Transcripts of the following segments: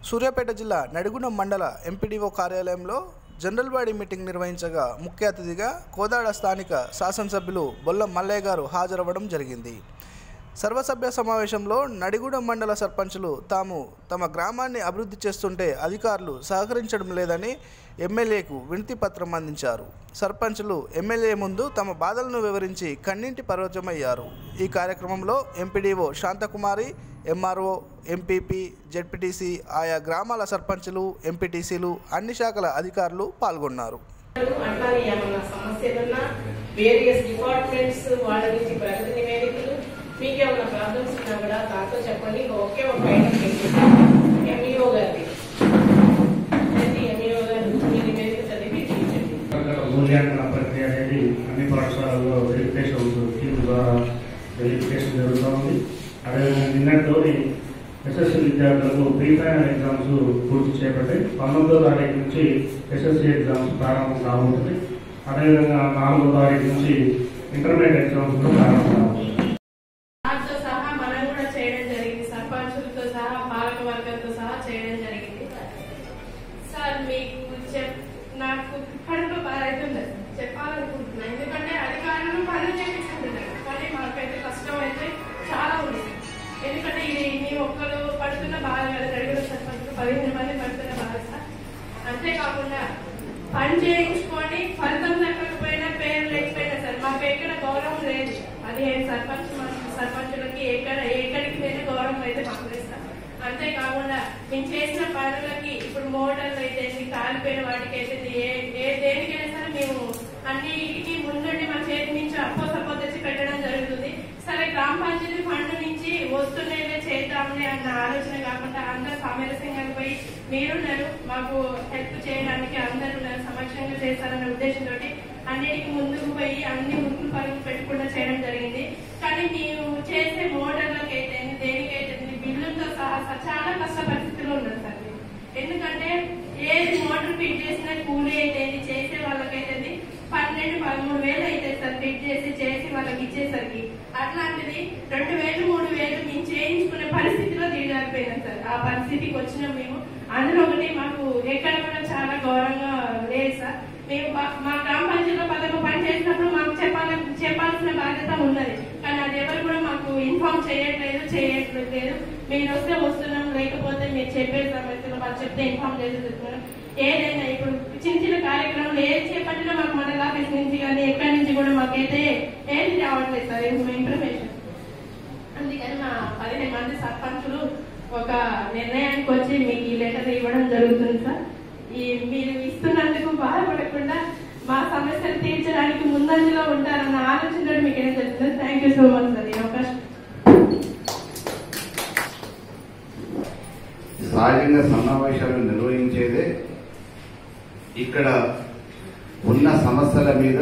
సూర్యాపేట జిల్లా నడిగుండం మండల ఎంపీడీఓ కార్యాలయంలో జనరల్ బాడీ మీటింగ్ నిర్వహించగా ముఖ్య అతిథిగా కోదాడ స్థానిక శాసనసభ్యులు బొల్ల మల్లయ్య గారు హాజరవ్వడం జరిగింది సర్వసభ్య సమావేశంలో నడిగూడెం మండల సర్పంచులు తాము తమ గ్రామాన్ని అభివృద్ధి చేస్తుంటే అధికారులు సహకరించడం లేదని ఎమ్మెల్యేకు వినతి పత్రం అందించారు సర్పంచులు ఎమ్మెల్యే ముందు తమ బాధలను వివరించి కన్నింటి పర్వతమయ్యారు ఈ కార్యక్రమంలో MPDO Shanthakumari MRO MPP ZPTC ఆయా గ్రామాల సర్పంచులు ఎంపీటీసీలు అన్ని శాఖల అధికారులు పాల్గొన్నారు అట్లానే ఏమన్నా సమస్యలున్నా వేరియస్ డిపార్ట్మెంట్స్ వాళ్ళ నుంచి ప్రగతి నివేదికలు మీకు ఏమైనా ప్రాబ్లమ్స్ ఉన్నా కూడా దాంతో చెప్పండి ఇంకా ఒకే ఒక ఐటమ్ ఎంఈఓ గారిది ప్రతి ఎంఈఓ గారు మీ నివేదిక చదివి తీర్చండి మూల్యాంకన ప్రక్రియ అనేది అన్ని పాఠశాలల్లో వెరిఫికేషన్ టీమ్ ద్వారా వెరిఫికేషన్ జరుగుతూ ఉంది అదేవిధంగా నిన్నటితోని ఎస్ఎస్సి విద్యార్థులకు ప్రీ ఫైనల్ ఎగ్జామ్స్ పూర్తి చేపట్టి పంతొమ్మిదో తారీఖు నుంచి ఎస్ఎస్సి ఎగ్జామ్స్ ప్రారంభం కాబోతుంది అదేవిధంగా నాలుగో తారీఖు నుంచి ఇంటర్మీడియట్ ఎగ్జామ్స్ కూడా ప్రారంభం కాబోతుంది వాటితో సహా మనం కూడా చేయడం జరిగింది సర్పంచులతో సహా పాలక వర్గంతో సహా చేయడం జరిగింది సార్ మీకు చెప్ నాకు కడుపు బాధ అవుతుంది చెప్పాలనుకుంటున్నా ఎందుకంటే అధికారులు పనులు చేపించుకుంటున్నారు కానీ మాకైతే కష్టం అయితే చాలా ఉంది ఎందుకంటే ఇది మీ ఒక్కరు పడుతున్న బాధ కదా గడిగిన సర్పంచులు పదిహేను మంది పడుతున్న బాధ సార్ అంతేకాకుండా పని చేయించుకొని ఫలితం దక్కకపోయినా పేరు లేకపోయినా సార్ మాకు ఎక్కడ గౌరవం లేదు పదిహేను సర్పంచ్ సర్పంచులకి ఎక్కడ ఎక్కడికి లేని గౌరవం అయితే మాకు లేదు సార్ అంతేకాకుండా మేము చేసిన పనులకి ఇప్పుడు మోటార్లు అయితే కాలిపోయిన వాటికి అయితే ఏ ఏ దేనికైనా సరే మేము అన్నిటికీ ముందుండి మా చేతి నుంచి అప్పో సప్పో తెచ్చి పెట్టడం జరుగుతుంది సరే గ్రామ పంచాయతీ ఫండ్ నుంచి వస్తున్నాయిలే చేద్దాంలే అన్న ఆలోచన కాకుండా అందరు సామరస్యంగా పోయి మీరున్నారు మాకు హెల్ప్ చేయడానికి అందరూ ఉన్నారు సమక్షంగా చేస్తారన్న ఉద్దేశంతో అన్నిటికీ ముందుకు పోయి అన్ని ముక్కులు పరుగులు పెట్టకుండా చేయడం జరిగింది కానీ మేము చేసే మోటార్లకు అయితే దేనికైతే బిల్లులతో సహా స- చాలా కష్ట పరిస్థితిలో ఉన్నాం సార్ మేము. ఎందుకంటే ఏది మోటార్ ఫిట్ చేసినా కూలీ అయితే చేసే వాళ్ళకైతే పన్నెండు పదమూడు వేలు అయితే సార్ ఫిట్ చేసి చేసి వాళ్ళకి ఇచ్చేసరికి అట్లాంటిది రెండు వేలు మూడు వేలు మేము చేయించుకునే పరిస్థితిలో దిగజారిపోయినాం సార్ ఆ పరిస్థితికి వచ్చినాం మేము అందులో ఒకటి మాకు ఎక్కడ కూడా చాలా గౌరవంగా లేదు సార్ మేము బా- మా గ్రామ పంచాయతీలో పదకొండు పని చేసినప్పుడు మాకు చెప్పాల చెప్పాల్సిన బాధ్యత ఉన్నది కానీ అది ఎవరు కూడా మాకు ఇన్ఫార్మ్ చేయట్లేదు చేయట్లేదు మీరు వస్తే వస్తున్నాం లేకపోతే మీరు చెప్పే సమస్యలు మాకు చెప్తే ఇన్ఫార్మ్ చేసి చెప్తున్నాం ఏదైనా ఇప్పుడు చిన్న చిన్న కార్యక్రమాలు ఏది చేపట్టినా మాకు మండల ఆఫీస్ నుంచి కానీ ఎక్కడి నుంచి కూడా మాకైతే ఏది రావట్లేదు సార్ ఇన్ఫర్మేషన్ అందుకని మా పదిహేను మంది సర్పంచులు ఒక నిర్ణయానికి వచ్చి మీకు ఈ లెటర్ ఇవ్వడం జరుగుతుంది సార్ ఈ మీరు ఇస్తున్నందుకు బాధపడకుండా మా సమస్యలు తీర్చడానికి ముందంజలో ఉంటారన్న ఆలోచన మీకు ఏం చెప్తుంది thank you so much sir ఈ అవకాశం సహజంగా సమావేశాలు నిర్వహించేదే ఇక్కడ ఉన్న సమస్యల మీద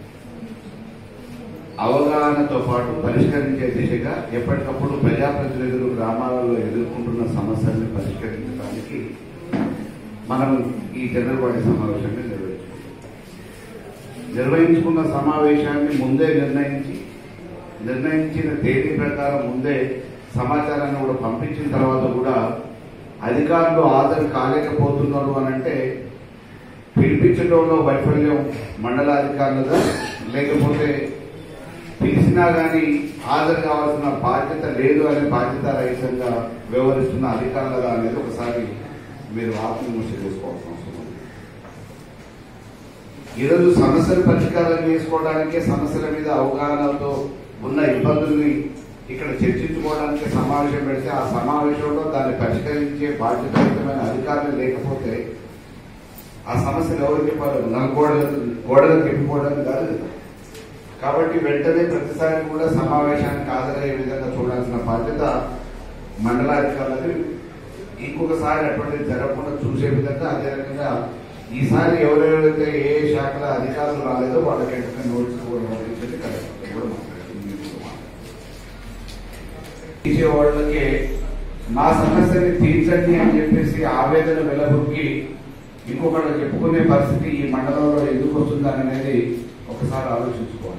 అవగాహనతో పాటు పరిష్కరించే దిశగా ఎప్పటికప్పుడు ప్రజాప్రతినిధులు గ్రామాలలో ఎదుర్కొంటున్న సమస్యల్ని పరిష్కరించడానికి మనం ఈ జనరల్ బాడీ సమావేశాన్ని నిర్వహించుకుంటాం నిర్వహించుకున్న సమావేశాన్ని ముందే నిర్ణయించి నిర్ణయించిన తేదీ ప్రకారం ముందే సమాచారాన్ని కూడా పంపించిన తర్వాత కూడా అధికారులు హాజరు కాలేకపోతున్నారు అని అంటే పిలిపించడంలో వైఫల్యం మండలాధికారులుగా లేకపోతే పిలిచినా కానీ హాజరు కావాల్సిన బాధ్యత లేదు అనే బాధ్యత రహితంగా వ్యవహరిస్తున్న అధికారులుగా అనేది ఒకసారి మీరు ఆత్మవిమర్శ చేసుకోవాల్సిన అవసరం ఉంది ఈరోజు సమస్యలు పరిష్కారం చేసుకోవడానికే సమస్యల మీద అవగాహనతో ఉన్న ఇబ్బందుల్ని ఇక్కడ చర్చించుకోవడానికి సమావేశం పెడితే ఆ సమావేశంలో దాన్ని పరిష్కరించే బాధ్యతాయుతమైన అధికారులు లేకపోతే ఆ సమస్యలు ఎవరు చెప్పారు నలుగోడలకు గోడలకు చెప్పిపోవడానికి కాదు కదా కాబట్టి వెంటనే ప్రతిసారి కూడా సమావేశానికి హాజరయ్యే విధంగా చూడాల్సిన బాధ్యత మండలాధికారులకు ఇంకొకసారి అటువంటిది జరగకుండా చూసే విధంగా అదే రకంగా ఈసారి ఎవరెవరైతే ఏ ఏ శాఖల అధికారులు రాలేదో వాళ్ళకి వెంటనే నోటీస్ కూడా పంపించండి కలెక్టర్ కూడా మాట్లాడండి మీరు కూడా మాట్లాడండి. తీసే వాళ్ళకి మా సమస్యని తీర్చండి అని చెప్పేసి ఆవేదన వెలబుక్కి ఇంకొకళ్ళు చెప్పుకునే పరిస్థితి ఈ మండలంలో ఎందుకు వస్తుందని అనేది ఒకసారి ఆలోచించుకోవాలి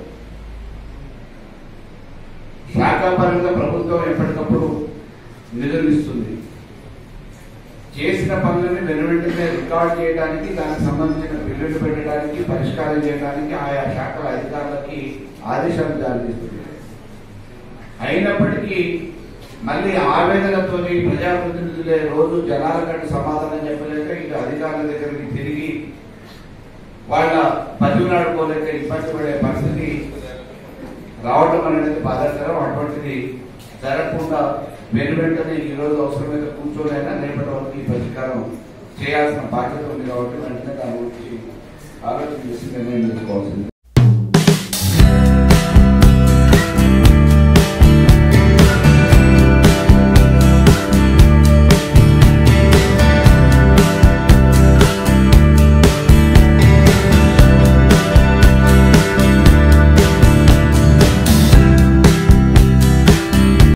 శాఖాపరంగా ప్రభుత్వం ఎప్పటికప్పుడు నిధులు ఇస్తుంది చేసిన పనులని వెనువెంటనే రికార్డ్ చేయడానికి దానికి సంబంధించిన బిల్లులు పెట్టడానికి పరిష్కారం చేయడానికి ఆయా శాఖల అధికారులకి ఆదేశాలు జారీ చేస్తుంది అయినప్పటికీ మళ్ళీ ఆవేదనతో ప్రజాప్రతినిధులే రోజు జనాల కంటే సమాధానం చెప్పలేక ఇక అధికారుల దగ్గరికి తిరిగి వాళ్ళ బతిమలాడుకోలేక ఇబ్బంది పడే పరిస్థితి రావడం అనేది బాధాకరం అటువంటిది జరగకుండా వెను వెంటనే ఈ రోజు అవసరమైతే కూర్చోనైనా రేపటి వరకు ఈ పరిష్కారం చేయాల్సిన బాధ్యత ఉంది కాబట్టి వెంటనే దాని గురించి ఆలోచన చేసి నిర్ణయం తీసుకోవాల్సింది